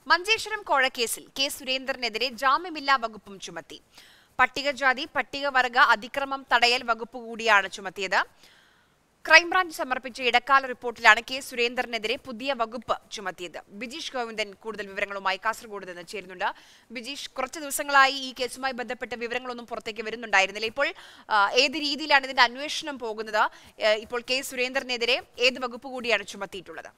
Manjeshwaram കോഴക്കേസിൽ K സുരേന്ദ്രനെതിരെ ജാമ്യമില്ലാ വകുപ്പും ചുമത്തി പട്ടികജാതി പട്ടികവർഗ അതിക്രമം തടയൽ വകുപ്പ് കൂടിയാണ് ചുമത്തിയത് ക്രൈംബ്രാഞ്ച് സമർപ്പിച്ച ഇടക്കാല റിപ്പോർട്ടിലാണ് കെ സുരേന്ദ്രനെതിരെ പുതിയ വകുപ്പ് ചുമത്തിയത് ബിജീഷ് ഗോവിന്ദൻ കൂടുതൽ വിവരങ്ങളുമായി കാസർഗോഡ് നിന്ന് ചേരുന്നുണ്ട് ബിജീഷ് കുറച്ച് ദിവസങ്ങളായി ഈ കേസുമായി ബന്ധപ്പെട്ട വിവരങ്ങളൊന്നും പുറത്തേക്ക് വരുന്നുണ്ടായിരുന്നില്ല ഇപ്പോൾ ആ, ഏത് രീതിയിലാണ് ഇതിന്റെ അന്വേഷണം പോകുന്നത് ഏ, ഇപ്പോൾ കെ സുരേന്ദ്രനെതിരെ ഏത് വകുപ്പ് കൂടിയാണ് ചുമത്തിയിട്ടുള്ളത്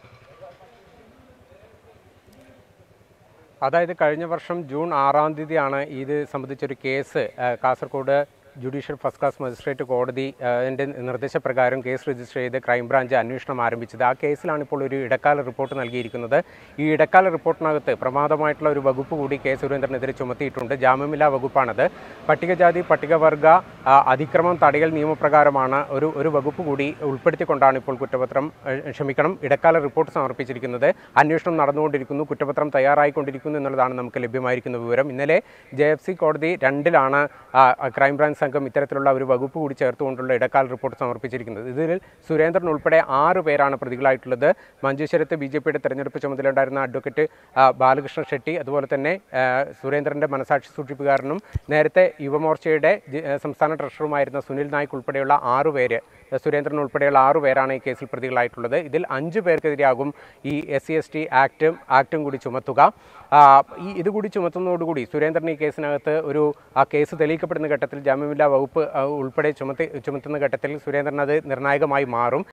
അതായത് കഴിഞ്ഞ വർഷം ജൂൺ ആറാം തീയതിയാണ് ഇത് സംബന്ധിച്ചൊരു കേസ് ആ, Kasaragod judicial first class magistrate കോടതി ആ, ന്റെ നിർദ്ദേശപ്രകാരം കേസ് രജിസ്റ്റർ ചെയ്ത് ക്രൈംബ്രാഞ്ച് അന്വേഷണം ആരംഭിച്ചത് ആ കേസിലാണ് ഇപ്പോൾ ഒരു ഇടക്കാല റിപ്പോർട്ട് നൽകിയിരിക്കുന്നത് ഈ ഇടക്കാല റിപ്പോർട്ടിനകത്ത് പ്രമാദമായിട്ടുള്ള ഒരു വകുപ്പ് കൂടി കെ സുരേന്ദ്രനെതിരെ ചുമത്തിയിട്ടുണ്ട് ജാമ്യമില്ലാ വകുപ്പാണത് പട്ടികജാതി പട്ടികവർഗ ആ, അതിക്രമം തടയൽ നിയമപ്രകാരമാണ് ഒരു ഒരു വകുപ്പ് കൂടി ഉൾപ്പെടുത്തിക്കൊണ്ടാണ് ഇപ്പോൾ കുറ്റപത്രം ഏഹ്, ക്ഷമിക്കണം ഇടക്കാല റിപ്പോർട്ട് സമർപ്പിച്ചിരിക്കുന്നത് അന്വേഷണം നടന്നുകൊണ്ടിരിക്കുന്നു കുറ്റപത്രം തയ്യാറായിക്കൊണ്ടിരിക്കുന്നു എന്നുള്ളതാണ് നമുക്ക് ലഭ്യമായിരിക്കുന്ന വിവരം ഇന്നലെ ജെ എഫ് സി കോടതി രണ്ടിലാണ് ആ, ക്രൈംബ്രാഞ്ച് സംഘം ഇത്തരത്തിലുള്ള ഒരു വകുപ്പ് കൂടി ചേർത്തുകൊണ്ടുള്ള ഇടക്കാല റിപ്പോർട്ട് സമർപ്പിച്ചിരിക്കുന്നത് ഇതിൽ സുരേന്ദ്രൻ ഉൾപ്പെടെ ആറ് പേരാണ് പ്രതികളായിട്ടുള്ളത് മഞ്ചേശ്വരത്ത് ബി ജെ പിയുടെ തെരഞ്ഞെടുപ്പ് ചുമതലയുണ്ടായിരുന്ന അഡ്വക്കേറ്റ് ആ, ബാലകൃഷ്ണ ഷെട്ടി അതുപോലെ തന്നെ ആ, സുരേന്ദ്രന്റെ മനസാക്ഷി സൂക്ഷിപ്പുകാരനും നേരത്തെ യുവമോർച്ചയുടെ ജി- ആ, സംസ്ഥാന ട്രഷററുമായിരുന്ന സുനിൽ നായിക് ഉൾപ്പെടെയുള്ള ആറു പേര് സുരേന്ദ്രൻ ഉൾപ്പെടെയുള്ള ആറു പേരാണ് ഈ കേസിൽ പ്രതികളായിട്ടുള്ളത് ഇതിൽ അഞ്ചു പേർക്കെതിരെയാകും ഈ എസ് സി എസ് ടി ആക്റ്റും ആക്റ്റും കൂടി ചുമത്തുക ആ, ഈ ഇതുകൂടി ചുമത്തുന്നതോടുകൂടി സുരേന്ദ്രൻ ഈ കേസിനകത്ത് ഒരു ആ കേസ് തെളിയിക്കപ്പെടുന്ന ഘട്ടത്തിൽ ജാമ്യമില്ലാ വകുപ്പ് ആ, ഉൾപ്പെടെ ചുമത്തി ചുമത്തുന്ന ഘട്ടത്തിൽ സുരേന്ദ്രൻ അത് നിർണായകമായി മാറും